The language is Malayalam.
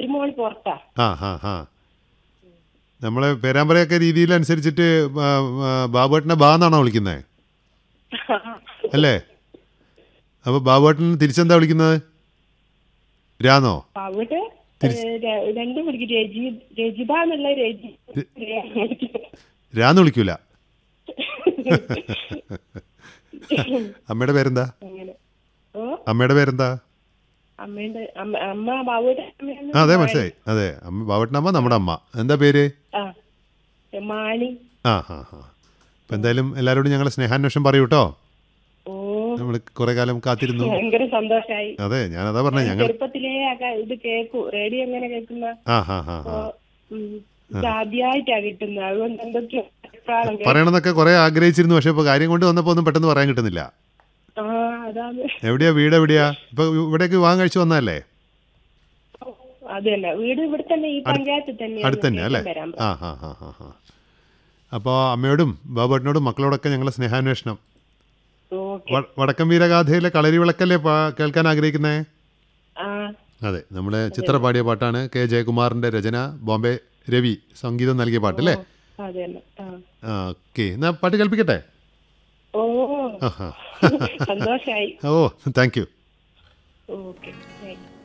മരുമോൾ പുറത്താ ആ ആ ആ നമ്മളെ പേരാമ്പറയൊക്കെ രീതിയിലനുസരിച്ചിട്ട് ബാബുവേട്ടനെ ബാ എന്നാണോ വിളിക്കുന്നത് അല്ലേ അപ്പോൾ ബാബുവേട്ടൻ തിരിച്ചെന്താ വിളിക്കുന്നത് രാന്നോ അവിടെ രണ്ടും വിളിക്കും രജി രജിത എന്നുള്ള രജി രാന്ന് വിളിക്കൂല അമ്മയുടെ പേരെന്താ അങ്ങനെ ഓ അമ്മയുടെ പേരെന്താ അമ്മയുടെ അമ്മ അമ്മ ബാബുയുടെ അമ്മയാണ് ആ അതെ മനസ്സിലായി അതെ അമ്മ ബാബുവേട്ടൻ്റെ അമ്മ നമ്മുടെ അമ്മ എന്താ പേര് ആ മാണി ആ ആ ആ അപ്പം എന്തായാലും എല്ലാവരോടും ഞങ്ങളെ സ്നേഹാന്വേഷണം പറയൂ കേട്ടോ ഓ നമ്മൾ കുറേ കാലം കാത്തിരുന്നു ഭയങ്കര സന്തോഷായി അതെ ഞാനതാ പറഞ്ഞത് ഞങ്ങൾ ചെറുപ്പത്തിലേ ഒക്കെ ഇത് കേക്കൂ റേഡിയോ എങ്ങനെ കേൾക്കുന്ന ആ ഹാ ഹാ ഹാ ആദ്യമായിട്ടാ കിട്ടുന്നത് അതുകൊണ്ട് എന്തൊക്കെയോ അഭിപ്രായം കേ- പറയണമെന്നൊക്കെ കുറേ ആഗ്രഹിച്ചിരുന്നു പക്ഷെ ഇപ്പോൾ കാര്യം കൊണ്ട് വന്നപ്പോൾ ഒന്നും പെട്ടെന്ന് പറയാൻ കിട്ടുന്നില്ല ആ അതാണ് എവിടെയാ വീട് എവിടെയാ ഇപ്പൊ ഇവിടേക്ക് വിവാഹം കഴിച്ചു വന്നതല്ലേ അത് തന്നെ വീട് ഇവിടെ തന്നെ ഈ പഞ്ചായത്തിൽ തന്നെ അടുത്ത് തന്നെ അല്ലേ വരാൻ ആ ഹാ ഹാ ഹാ ഹാ അപ്പോൾ അമ്മയോടും ബാബുവേട്ടനോടും മക്കളോടൊക്കെ ഞങ്ങളെ സ്നേഹാന്വേഷണം ഓക്കെ വ- വടക്കൻ വീരഗാഥയിലെ കളരി വിളക്കല്ലേ പാ- കേൾക്കാൻ ആഗ്രഹിക്കുന്നേ ആ അതെ നമ്മുടെ ചിത്ര പാടിയ പാട്ടാണ് കെ ജയകുമാറിന്റെ രചന ബോംബെ രവി സംഗീതം നൽകിയ പാട്ടല്ലേ അത് തന്നെ ആ ആ ഓക്കെ എന്നാ പാട്ട് കേൾപ്പിക്കട്ടെ ഓ ആഹാ സന്തോഷായി ഓ താങ്ക് യു ഓക്കെ